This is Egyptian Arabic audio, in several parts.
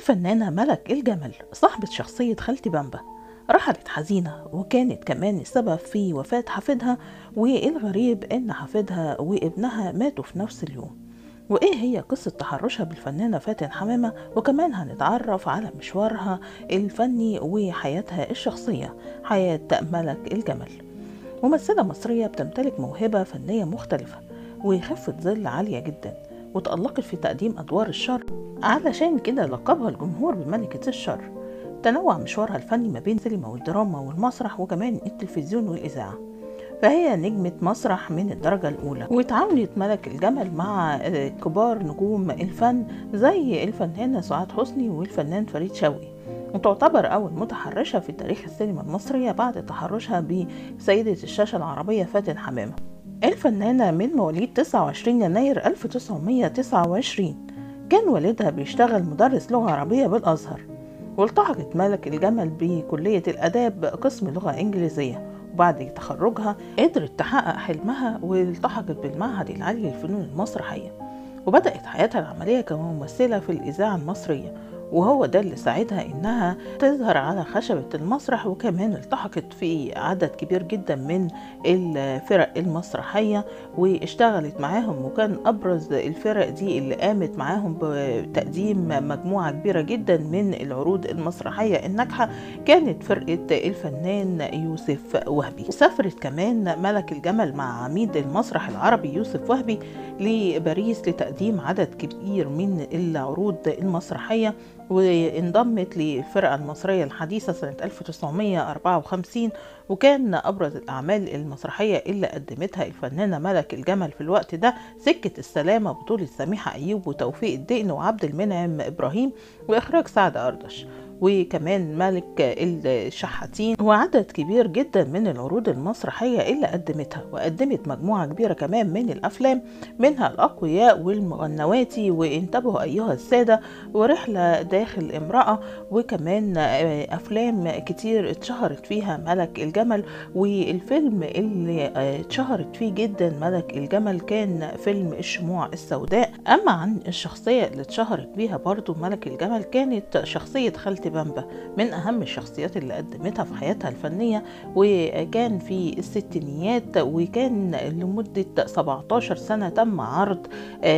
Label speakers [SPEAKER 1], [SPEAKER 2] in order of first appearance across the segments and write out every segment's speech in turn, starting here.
[SPEAKER 1] الفنانة ملك الجمل صاحبة شخصية خالتي بامبا رحلت حزينة وكانت كمان السبب في وفاة حفيدها والغريب إن حفيدها وابنها ماتوا في نفس اليوم وإيه هي قصة تحرشها بالفنانة فاتن حمامة وكمان هنتعرف على مشوارها الفني وحياتها الشخصية حياة ملك الجمل ممثلة مصرية بتمتلك موهبة فنية مختلفة وخفة ظل عالية جدا وتألقت في تقديم أدوار الشر علشان كده لقبها الجمهور بملكة الشر تنوع مشوارها الفني ما بين السينما والدراما والمسرح وكمان التلفزيون والإذاعة فهي نجمة مسرح من الدرجة الأولى وتعاونت ملك الجمل مع كبار نجوم الفن زي الفنانة سعاد حسني والفنان فريد شوقي وتعتبر أول متحرشة في تاريخ السينما المصرية بعد تحرشها بسيدة الشاشة العربية فاتن حمامة الفنانة من مواليد 29 يناير 1929 كان والدها بيشتغل مدرس لغة عربية بالأزهر والتحقت ملك الجمل بكلية الآداب قسم لغة إنجليزية وبعد تخرجها قدرت تحقق حلمها والتحقت بالمعهد العالي للفنون المسرحية وبدأت حياتها العملية كممثلة في الإذاعة المصرية وهو ده اللي ساعدها انها تظهر على خشبة المسرح وكمان التحقت في عدد كبير جدا من الفرق المسرحية واشتغلت معاهم وكان ابرز الفرق دي اللي قامت معاهم بتقديم مجموعة كبيرة جدا من العروض المسرحية الناجحة كانت فرقة الفنان يوسف وهبي سافرت كمان ملك الجمل مع عميد المسرح العربي يوسف وهبي لباريس لتقديم عدد كبير من العروض المسرحية وانضمت للفرقة المصرية الحديثة سنة 1954 وكان أبرز الأعمال المسرحية اللي قدمتها الفنانة ملك الجمل في الوقت ده سكة السلامة بطولة سميحة أيوب وتوفيق الدقن وعبد المنعم إبراهيم وإخراج سعد أردش وكمان ملك الشحاتين وعدد كبير جدا من العروض المسرحية اللي قدمتها وقدمت مجموعة كبيرة كمان من الأفلام منها الأقوياء والمغنواتي وانتبهوا أيها السادة ورحلة داخل امرأة وكمان أفلام كتير اتشهرت فيها ملك الجمل والفيلم اللي اتشهرت فيه جدا ملك الجمل كان فيلم الشموع السوداء أما عن الشخصية اللي اتشهرت بيها برضو ملك الجمل كانت شخصية خالتي بامبا من أهم الشخصيات اللي قدمتها في حياتها الفنية وكان في الستينيات وكان لمدة 17 سنة تم عرض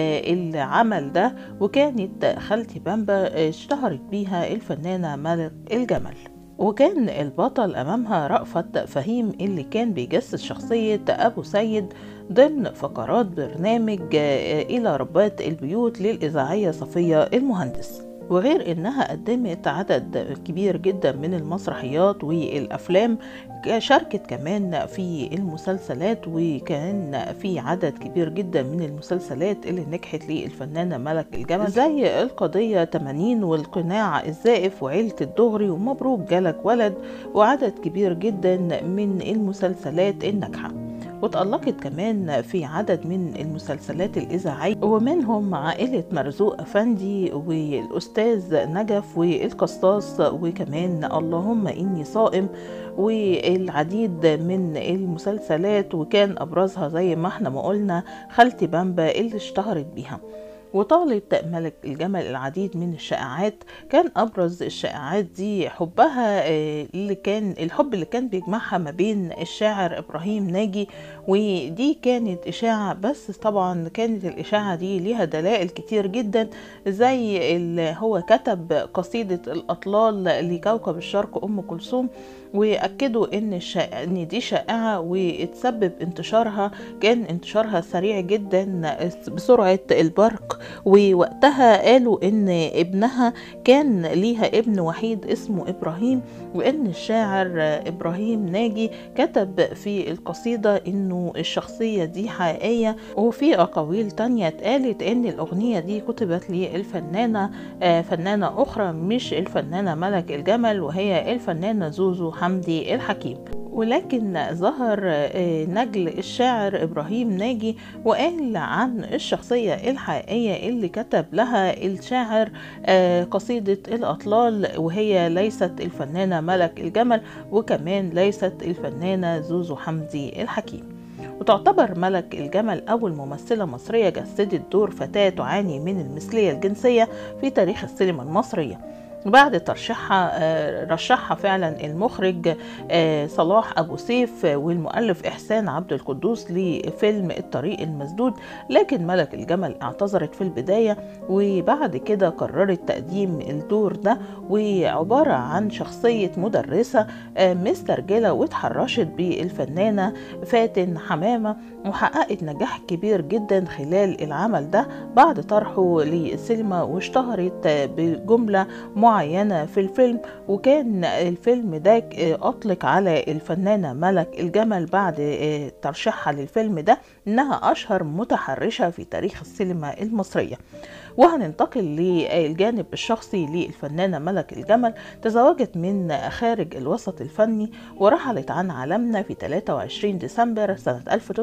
[SPEAKER 1] العمل ده وكانت خالتي بامبا اشتهرت بيها الفنانة ملك الجمل وكان البطل أمامها رأفت فهيم اللي كان بيجسد شخصية أبو سيد ضمن فقرات برنامج إلى ربات البيوت للإذاعية صفية المهندس وغير انها قدمت عدد كبير جدا من المسرحيات والافلام شاركت كمان في المسلسلات وكان في عدد كبير جدا من المسلسلات اللي نجحت للفنانه ملك الجمل زي القضيه 80 والقناع الزائف وعيله الدغري ومبروك جالك ولد وعدد كبير جدا من المسلسلات الناجحه وتألقت كمان في عدد من المسلسلات الإذاعية ومنهم عائلة مرزوق أفندي والأستاذ نجف والقصاص وكمان اللهم إني صائم والعديد من المسلسلات وكان أبرزها زي ما احنا ما قلنا خالتي بامبا اللي اشتهرت بيها وطالت ملك الجمل العديد من الشائعات كان ابرز الشائعات دي حبها اللي كان الحب اللي كان بيجمعها ما بين الشاعر ابراهيم ناجي ودي كانت اشاعه بس طبعا كانت الاشاعه دي ليها دلائل كتير جدا زي اللي هو كتب قصيده الاطلال لكوكب الشرق ام كلثوم واكدوا ان الشائع ان دي شائعه واتسبب انتشارها كان انتشارها سريع جدا بسرعه البرق ووقتها قالوا ان ابنها كان ليها ابن وحيد اسمه ابراهيم وان الشاعر ابراهيم ناجي كتب في القصيده انه الشخصيه دي حقيقيه وفي اقاويل تانية اتقالت ان الاغنيه دي كتبت للفنانه فنانه اخرى مش الفنانه ملك الجمل وهي الفنانه زوزو حمدي الحكيم ولكن ظهر نجل الشاعر إبراهيم ناجي وقال عن الشخصية الحقيقية اللي كتب لها الشاعر قصيدة الأطلال وهي ليست الفنانة ملك الجمل وكمان ليست الفنانة زوزو حمدي الحكيم وتعتبر ملك الجمل أول ممثلة مصرية جسدت دور فتاة تعاني من المثلية الجنسية في تاريخ السينما المصرية بعد ترشيحها رشحها فعلا المخرج صلاح ابو سيف والمؤلف احسان عبد القدوس لفيلم الطريق المسدود لكن ملك الجمل اعتذرت في البدايه وبعد كده قررت تقديم الدور ده وعباره عن شخصيه مدرسه مسترجله واتحرشت بالفنانه فاتن حمامه وحققت نجاح كبير جدا خلال العمل ده بعد طرحه للسينما واشتهرت بجمله معينة في الفيلم وكان الفيلم ده أطلق على الفنانة ملك الجمل بعد ترشيحها للفيلم ده إنها أشهر متحرشة في تاريخ السينما المصرية وهننتقل للجانب الشخصي للفنانة ملك الجمل تزوجت من خارج الوسط الفني ورحلت عن عالمنا في 23 ديسمبر سنة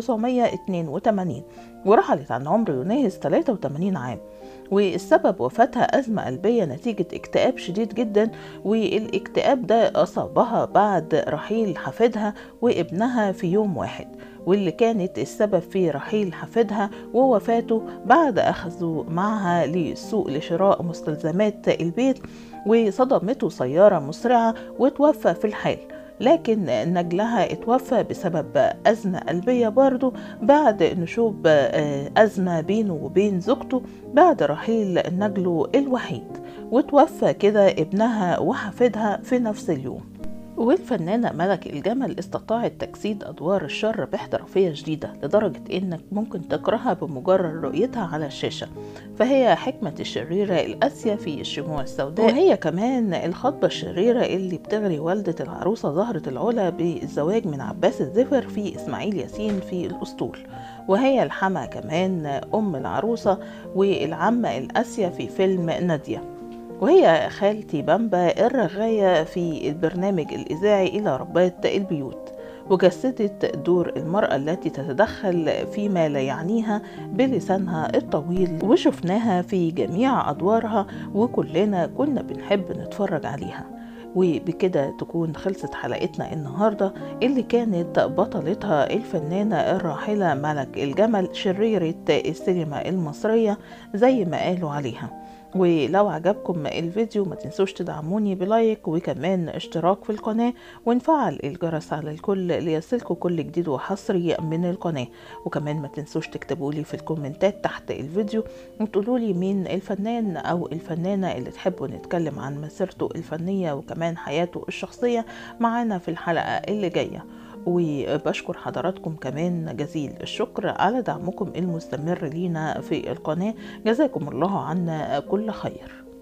[SPEAKER 1] 1982 ورحلت عن عمر يناهز 83 عام والسبب وفاتها أزمة قلبية نتيجة اكتئاب شديد جدا والاكتئاب ده أصابها بعد رحيل حفيدها وابنها في يوم واحد واللي كانت السبب في رحيل حفيدها ووفاته بعد أخذه معها للسوق لشراء مستلزمات البيت وصدمته سيارة مسرعة وتوفى في الحال لكن نجلها اتوفى بسبب أزمة قلبية برضه بعد نشوب أزمة بينه وبين زوجته بعد رحيل نجله الوحيد وتوفى كده ابنها وحفيدها في نفس اليوم والفنانة ملك الجمل استطاعت تجسيد أدوار الشر باحترافية شديدة لدرجة إنك ممكن تكرهها بمجرد رؤيتها على الشاشة فهي حكمة الشريرة القاسية في الشموع السوداء وهي كمان الخطبة الشريرة اللي بتغري والدة العروسة زهرة العلا بالزواج من عباس الزفر في إسماعيل ياسين في الأسطول وهي الحما كمان أم العروسة والعمة القاسية في فيلم نادية وهي خالتي بامبا الرغاية في البرنامج الإذاعي إلى ربات البيوت وجسدت دور المرأة التي تتدخل فيما لا يعنيها بلسانها الطويل وشفناها في جميع أدوارها وكلنا كنا بنحب نتفرج عليها وبكده تكون خلصت حلقتنا النهاردة اللي كانت بطلتها الفنانة الراحلة ملك الجمل شريرة السينما المصرية زي ما قالوا عليها ولو عجبكم الفيديو ما تنسوش تدعموني بلايك وكمان اشتراك في القناة ونفعل الجرس على الكل ليصلكم كل جديد وحصري من القناة وكمان ما تنسوش تكتبولي في الكومنتات تحت الفيديو وتقولولي مين الفنان او الفنانة اللي تحبوا نتكلم عن مسيرته الفنية وكمان حياته الشخصية معانا في الحلقة اللي جاية وبشكر حضراتكم كمان جزيل الشكر على دعمكم المستمر لينا في القناة جزاكم الله عنا كل خير